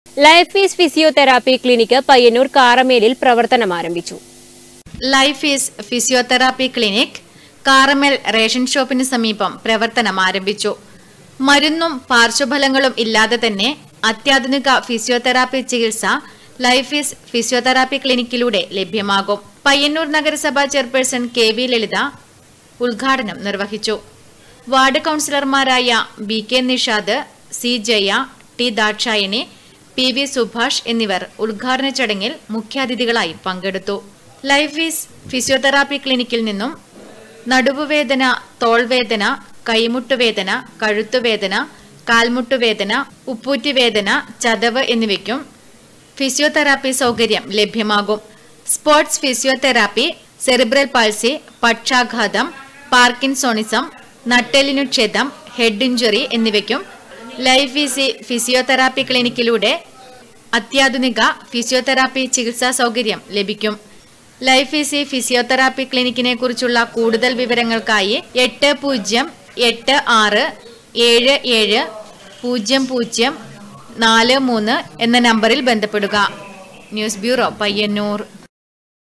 life is physiotherapy clinic Payyanur കാറമേലിൽ പ്രവർത്തനം ആരംഭിച്ചു life is physiotherapy clinic Karamal ration ഷോപ്പിന് സമീപം പ്രവർത്തനം ആരംഭിച്ചു മരുന്നും പാർശ്വഫലങ്ങളും ഇല്ലാതെ തന്നെ അത്യാധുനിക ഫിസിയോതെറാപ്പി ചികിത്സ ലൈഫ് ഈസ് ഫിസിയോതെറാപ്പി ക്ലിനിക്കിലൂടെ ലഭ്യമാകും പയ്യന്നൂർ നഗരസഭാ ചെയർപേഴ്സൺ കെ വി ലളിത ഉദ്ഘാടനം നിർവഹിച്ചു വാർഡ് കൗൺസിലർമാരായ B K Nishad C Jaya T Dakshayani P V Subhash എന്നിവർ ഉദ്ഘാടന ചടങ്ങിൽ മുഖ്യാതിഥികളായി പങ്കെടുത്തു ലൈഫ് ഈസ് ഫിസിയോതെറാപ്പി ക്ലിനിക്കിൽ നിന്നും നടുവുവേദന തോൾവേദന കൈമുട്ടുവേദന കഴുത്തുവേദന കാൽമുട്ടുവേദന ഉപ്പൂറ്റുവേദന ചതവ് എന്നിവയ്ക്കും ഫിസിയോതെറാപ്പി സൗകര്യം ലഭ്യമാകും സ്പോർട്സ് ഫിസിയോതെറാപ്പി സെറിബ്രൽ പാൾസി പക്ഷാഘാതം പാർക്കിൻസോണിസം നട്ടെല്ലിനു ക്ഷതം ഹെഡ് ഇഞ്ചുറി എന്നിവയ്ക്കും ലൈഫ് ഈസി ഫിസിയോതെറാപ്പി ക്ലിനിക്കിലൂടെ അത്യാധുനിക ഫിസിയോതെറാപ്പി ചികിത്സാ സൗകര്യം ലഭിക്കും ലൈഫ് ഈസി ഫിസിയോതെറാപ്പി ക്ലിനിക്കിനെ കുറിച്ചുള്ള കൂടുതൽ വിവരങ്ങൾക്കായി എട്ട് പൂജ്യം എട്ട് ആറ് ഏഴ് ഏഴ് പൂജ്യം പൂജ്യം നാല് മൂന്ന് എന്ന നമ്പറിൽ ബന്ധപ്പെടുക ന്യൂസ് ബ്യൂറോ പയ്യന്നൂർ